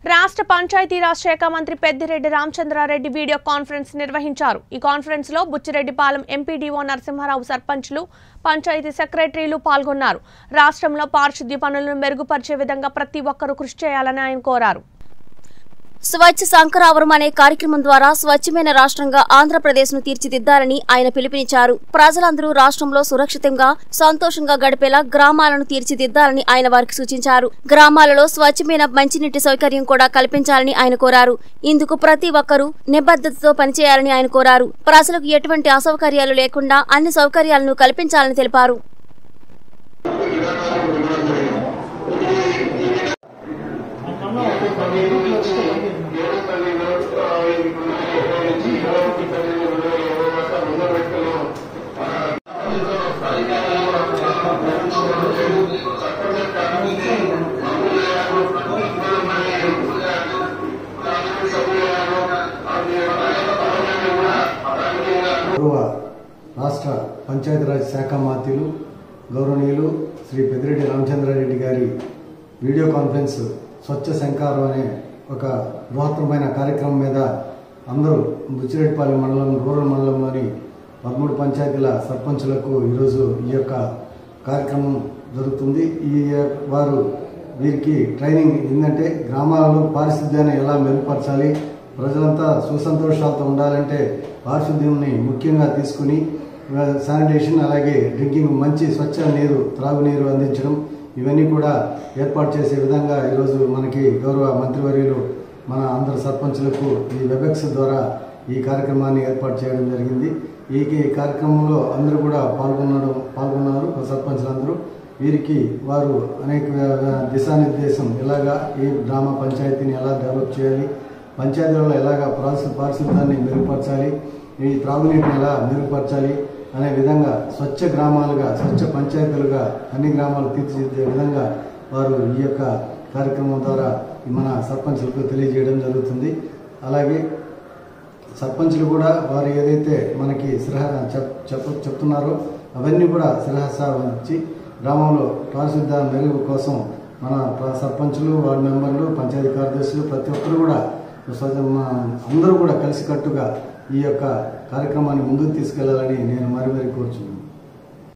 రాష్ట్ర పంచాయతీరాజ్ శాఖ మంత్రి పెద్దిరెడ్డి రామచంద్రారెడ్డి వీడియో కాన్ఫరెన్స్ నిర్వహించారు ఈ కాన్ఫరెన్స్ లో బుచ్చిరెడ్డిపాలెం ఎంపీడీఓ నరసింహారావు సర్పంచ్లు పంచాయతీ సెక్రటరీలు పాల్గొన్నారు రాష్ట్రంలో పారిశుద్ధ్య పనులను మెరుగుపరిచే విధంగా ప్రతి ఒక్కరూ కృషి చేయాలని ఆయన కోరారు స్వచ్ఛ శంకరావరం అనే కార్యక్రమం ద్వారా స్వచ్ఛమైన రాష్ట్రంగా ఆంధ్రప్రదేశ్ ను తీర్చిదిద్దాలని ఆయన పిలుపునిచ్చారు ప్రజలందరూ రాష్ట్రంలో సురక్షితంగా సంతోషంగా గడిపేలా గ్రామాలను తీర్చిదిద్దాలని ఆయన వారికి సూచించారు గ్రామాలలో స్వచ్ఛమైన మంచినీటి సౌకర్యం కూడా కల్పించాలని ఆయన కోరారు ఇందుకు ప్రతి ఒక్కరూ నిబద్ధతతో పనిచేయాలని ఆయన కోరారు ప్రజలకు ఎటువంటి అసౌకర్యాలు లేకుండా అన్ని సౌకర్యాలను కల్పించాలని తెలిపారు గౌరవ రాష్ట్ర పంచాయతీరాజ్ శాఖ మంత్రులు గౌరవనీయులు శ్రీ పెద్దిరెడ్డి రామచంద్రారెడ్డి గారి వీడియో కాన్ఫరెన్స్ స్వచ్ఛ శంకారం అనే ఒక బృహత్తరమైన కార్యక్రమం మీద అందరూ బుచ్చిరెడ్డిపాలెం మండలం రూరల్ మండలంలోని పదమూడు పంచాయతీల సర్పంచులకు ఈరోజు ఈ యొక్క కార్యక్రమం జరుగుతుంది ఈ వారు వీరికి ట్రైనింగ్ ఏంటంటే గ్రామాలలో పారిశుద్ధ్యాన్ని ఎలా మెరుగుపరచాలి ప్రజలంతా సుసంతోషాలతో ఉండాలంటే పారిశుద్ధ్యంని ముఖ్యంగా తీసుకుని ఆ, శానిటేషన్ అలాగే డ్రింకింగ్ మంచి స్వచ్ఛ నీరు త్రాగునీరు అందించడం ఇవన్నీ కూడా ఏర్పాటు చేసే విధంగా ఈరోజు మనకి గౌరవ మంత్రివర్యులు మన అందరు సర్పంచులకు ఈ వెబెక్స్ ద్వారా ఈ కార్యక్రమాన్ని ఏర్పాటు చేయడం జరిగింది ఈ ఈ కార్యక్రమంలో అందరూ కూడా పాల్గొనడం పాల్గొన్నారు సర్పంచులందరూ వీరికి వారు అనేక ఆ, దిశానిర్దేశం ఎలాగా ఈ గ్రామ పంచాయతీని ఎలా డెవలప్ చేయాలి పంచాయతీలలో ఎలాగా పారిశు పారిశుద్ధ్యాన్ని మెరుగుపరచాలి ఈ త్రాగునీటిని ఎలా మెరుగుపరచాలి అనే విధంగా స్వచ్ఛ గ్రామాలుగా స్వచ్ఛ పంచాయతీలుగా అన్ని గ్రామాలు తీర్చిదిద్దే విధంగా వారు ఈ యొక్క కార్యక్రమం ద్వారా మన సర్పంచులకు తెలియజేయడం జరుగుతుంది అలాగే సర్పంచులు కూడా వారు ఏదైతే మనకి శిరహ చెప్ చెప్ చెప్తున్నారో అవన్నీ కూడా శిరహస ఇచ్చి గ్రామంలో పారిశుద్ధ మెరుగు కోసం మన ప్ర- సర్పంచులు వార్డు మెంబర్లు పంచాయతీ కార్యదర్శులు ప్రతి ఒక్కరు కూడా స్వచ్ఛ- మన అందరూ కూడా కలిసికట్టుగా ఈ యొక్క కార్యక్రమాన్ని ముందుకు తీసుకెళ్లాలని నేను మరి మరి కోరుచున్నాను